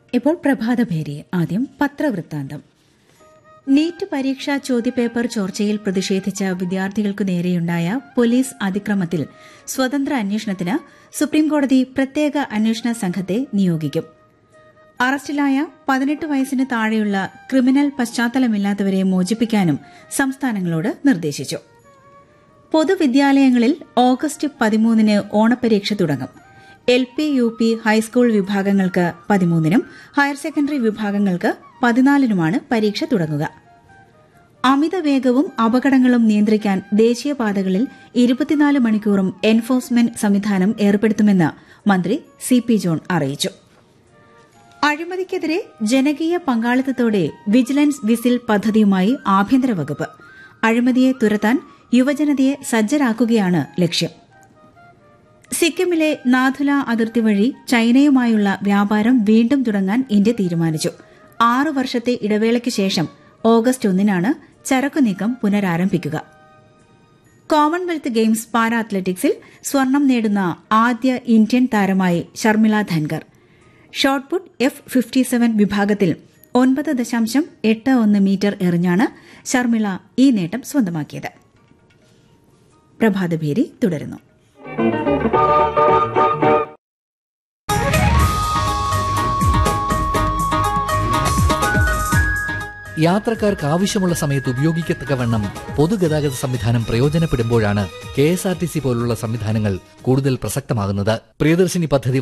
ഇപ്പോൾ പ്രഭാതഭേരി ആദ്യം പത്രവൃത്താന്തം നീറ്റ് പരീക്ഷാ ചോദ്യപേപ്പർ ചോർച്ചയിൽ പ്രതിഷേധിച്ച വിദ്യാർത്ഥികൾക്കു നേരെയുണ്ടായ പോലീസ് അതിക്രമത്തിൽ സ്വതന്ത്ര അന്വേഷണത്തിന് സുപ്രീംകോടതി പ്രത്യേക അന്വേഷണ സംഘത്തെ നിയോഗിക്കും അറസ്റ്റിലായ പതിനെട്ട് വയസ്സിന് താഴെയുള്ള ക്രിമിനൽ പശ്ചാത്തലമില്ലാത്തവരെ മോചിപ്പിക്കാനും സംസ്ഥാനങ്ങളോട് നിർദ്ദേശിച്ചു പൊതുവിദ്യാലയങ്ങളിൽ ഓഗസ്റ്റ് പതിമൂന്നിന് ഓണപരീക്ഷ തുടങ്ങും L P U P high school വിഭാഗങ്ങൾക്ക് പതിമൂന്നിനും ഹയർ സെക്കൻഡറി വിഭാഗങ്ങൾക്ക് പതിനാലിനുമാണ് പരീക്ഷ തുടങ്ങുക അമിത വേഗവും അപകടങ്ങളും നിയന്ത്രിക്കാൻ ദേശീയപാതകളിൽ ഇരുപത്തിനാല് മണിക്കൂറും എൻഫോഴ്സ്മെന്റ് സംവിധാനം ഏർപ്പെടുത്തുമെന്ന് മന്ത്രി സി പി ജോൺ അറിയിച്ചു അഴിമതിക്കെതിരെ ജനകീയ പങ്കാളിത്തത്തോടെ വിജിലൻസ് വിസിൽ പദ്ധതിയുമായി ആഭ്യന്തര വകുപ്പ് അഴിമതിയെ തുരത്താൻ യുവജനതയെ സജ്ജരാക്കുകയാണ് ലക്ഷ്യം സിക്കിമിലെ നാഥുല അതിർത്തി വഴി ചൈനയുമായുള്ള വ്യാപാരം വീണ്ടും തുടങ്ങാൻ ഇന്ത്യ തീരുമാനിച്ചു ആറു വർഷത്തെ ഇടവേളയ്ക്ക് ശേഷം ഓഗസ്റ്റ് ഒന്നിനാണ് ചരക്കു നീക്കം പുനരാരംഭിക്കുക കോമൺവെൽത്ത് ഗെയിംസ് പാരാ അത്ലറ്റിക്സിൽ സ്വർണം നേടുന്ന ആദ്യ ഇന്ത്യൻ താരമായി Sharmila Dhankar shot put F fifty seven വിഭാഗത്തിൽ ഒൻപത് ദശാംശം എട്ട് ഒന്ന് മീറ്റർ എറിഞ്ഞാണ് ഷർമിള ഈ നേട്ടം സ്വന്തമാക്കിയത് പ്രഭാതഭേരി തുടരുന്നു യാത്രക്കാർക്ക് ആവശ്യമുള്ള സമയത്ത് ഉപയോഗിക്കത്തക്കവണ്ണം പൊതുഗതാഗത സംവിധാനം പ്രയോജനപ്പെടുമ്പോഴാണ് K S R T C പോലുള്ള സംവിധാനങ്ങൾ കൂടുതൽ പ്രസക്തമാകുന്നത് പ്രിയദർശിനി പദ്ധതി